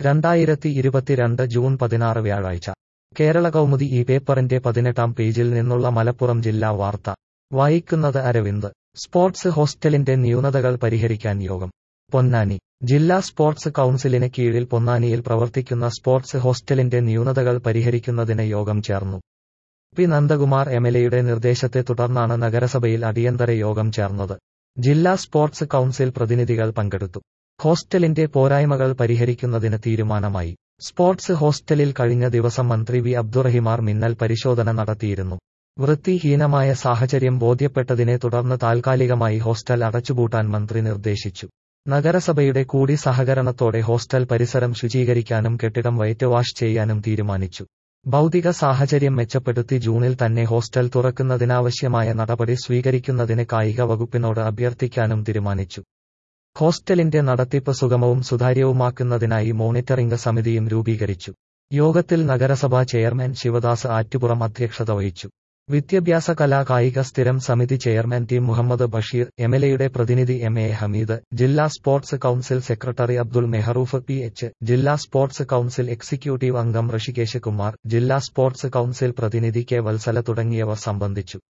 രണ്ടായിരത്തി ഇരുപത്തിരണ്ട് ജൂൺ പതിനാറ് വ്യാഴാഴ്ച കേരള കൗമുദി ഈ പേപ്പറിന്റെ പതിനെട്ടാം പേജിൽ നിന്നുള്ള മലപ്പുറം ജില്ലാ വാർത്ത വായിക്കുന്നത് അരവിന്ദ് സ്പോർട്സ് ഹോസ്റ്റലിന്റെ ന്യൂനതകൾ പരിഹരിക്കാൻ യോഗം പൊന്നാനി ജില്ലാ സ്പോർട്സ് കൗൺസിലിന് കീഴിൽ പൊന്നാനിയിൽ പ്രവർത്തിക്കുന്ന സ്പോർട്സ് ഹോസ്റ്റലിന്റെ ന്യൂനതകൾ പരിഹരിക്കുന്നതിന് യോഗം ചേർന്നു പി നന്ദകുമാർ എംഎൽഎയുടെ നിർദ്ദേശത്തെ തുടർന്നാണ് നഗരസഭയിൽ അടിയന്തര യോഗം ചേർന്നത് ജില്ലാ സ്പോർട്സ് കൗൺസിൽ പ്രതിനിധികൾ പങ്കെടുത്തു ഹോസ്റ്റലിന്റെ പോരായ്മകൾ പരിഹരിക്കുന്നതിന് തീരുമാനമായി സ്പോർട്സ് ഹോസ്റ്റലിൽ കഴിഞ്ഞ ദിവസം മന്ത്രി വി അബ്ദുറഹിമാർ മിന്നൽ പരിശോധന നടത്തിയിരുന്നു വൃത്തിഹീനമായ സാഹചര്യം ബോധ്യപ്പെട്ടതിനെ തുടർന്ന് താൽക്കാലികമായി ഹോസ്റ്റൽ അടച്ചുപൂട്ടാൻ മന്ത്രി നിർദ്ദേശിച്ചു നഗരസഭയുടെ കൂടി സഹകരണത്തോടെ ഹോസ്റ്റൽ പരിസരം ശുചീകരിക്കാനും കെട്ടിടം വൈറ്റ് വാഷ് ചെയ്യാനും തീരുമാനിച്ചു ഭൗതിക സാഹചര്യം മെച്ചപ്പെടുത്തി ജൂണിൽ തന്നെ ഹോസ്റ്റൽ തുറക്കുന്നതിനാവശ്യമായ നടപടി സ്വീകരിക്കുന്നതിന് കായിക വകുപ്പിനോട് അഭ്യർത്ഥിക്കാനും തീരുമാനിച്ചു ഹോസ്റ്റലിന്റെ നടത്തിപ്പ് സുഗമവും സുതാര്യവുമാക്കുന്നതിനായി മോണിറ്ററിംഗ് സമിതിയും രൂപീകരിച്ചു യോഗത്തിൽ നഗരസഭാ ചെയർമാൻ ശിവദാസ് ആറ്റുപുറം അധ്യക്ഷത വഹിച്ചു വിദ്യാഭ്യാസ കലാ കായിക സ്ഥിരം സമിതി ചെയർമാൻ ടി മുഹമ്മദ് ബഷീർ എംഎൽഎയുടെ പ്രതിനിധി എം എ ഹമീദ് ജില്ലാ sports council secretary Abdul Mehroof P H ജില്ലാ സ്പോർട്സ് കൌൺസിൽ എക്സിക്യൂട്ടീവ് അംഗം ഋഷികേശ് കുമാർ ജില്ലാ സ്പോർട്സ് കൌൺസിൽ പ്രതിനിധി കെ വത്സല തുടങ്ങിയവർ സംബന്ധിച്ചു